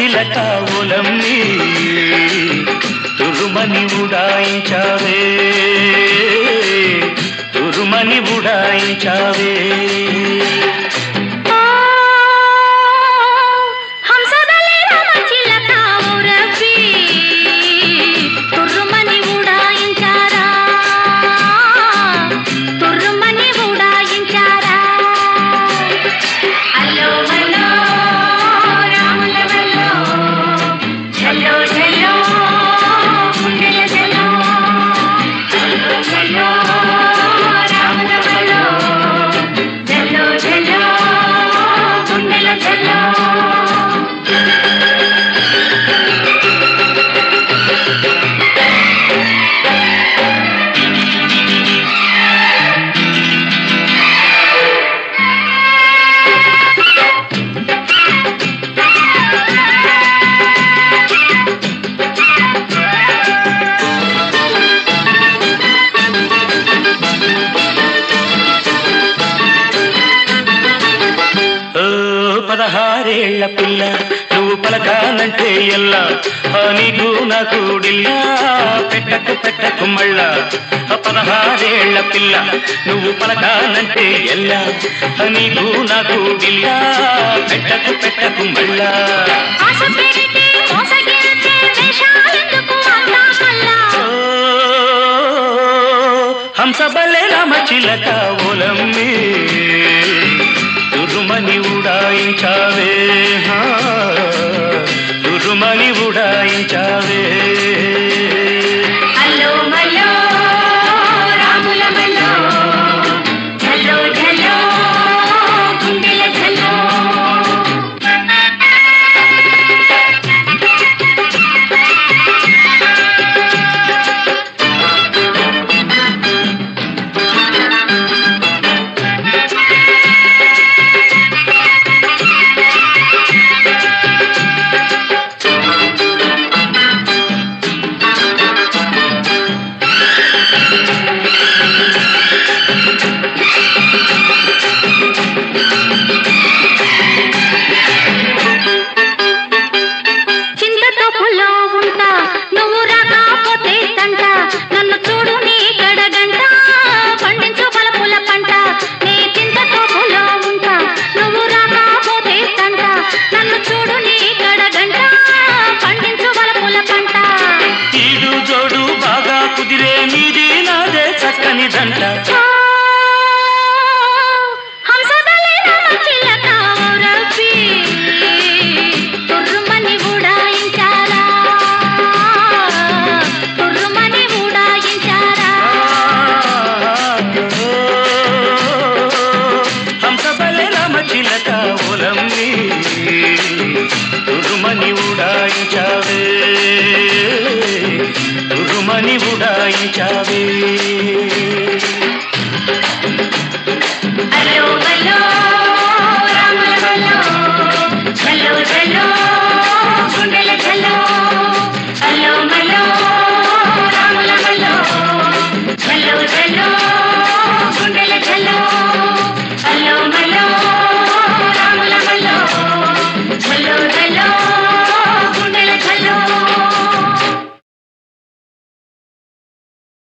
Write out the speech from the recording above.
చిలక ఒలమ్మి తురుమని ఉడాయించావే తురుమని ఉడాయించావే ఓ హంసదలే రామచిలక ఉరపి తుర్రుమని ఉడాయించారా తుర్రుమని ఉడాయించారా అల్లో మల్లో రాముల వల్లో చల్లో చల్లో గుండెల చల్లో అల్లో చల్లో రాముల వల్లో చల్లో చల్లో గుండెల చల్లో ఓ పదహారేళ్ల పిల్ల నువ్వు పలకానంటే ఎల్లా ఆ నీకు నాకు డిల్లా పెట్టకు పెట్టకు మళ్ళా ఆ పదహారేళ్ల పిల్ల నువ్వు పలకానంటే ఎల్లా ఆ నీకు నాకు డిల్లా పెట్టకు పెట్టకు మళ్ళా ఆశ పెడితే మోసగిరితే వేషాలెందుకు అంతా మళ్ళా ఓ హంస బలే రామ చిలక ఒలమ్మి తురుమని ఉడాయించావే హా, తురుమని ఉడాయించావే అల్లో మల్లో రాముల మల్లో ఝల్లో ఝల్లో గుండెల ఝల్లో చింతతో పుల్లో ఉంటా నువ్వు రాకపోతే తంట నన్ను చూడు నీ గడగంట పండించు బలపుల పంట నీ చింతతో పుల్లో ఉంటా నువ్వు రాకపోతే తంట నన్ను చూడు నీ గడగంట పండించు బలపుల పంట ఈడు జోడు బాగా కుదిరే నీది నాదే చక్కని దంట ఓ, హంసదలే రామచిలక ఊరపి, తుర్రుమని ఉడాయించారా తుర్రుమని ఉడాయించారా హంస బలే రామ చిలక ఒలమ్మి తురుమని ఉడాయించావే తురుమని ఉడాయించావే అల్లో బల్లో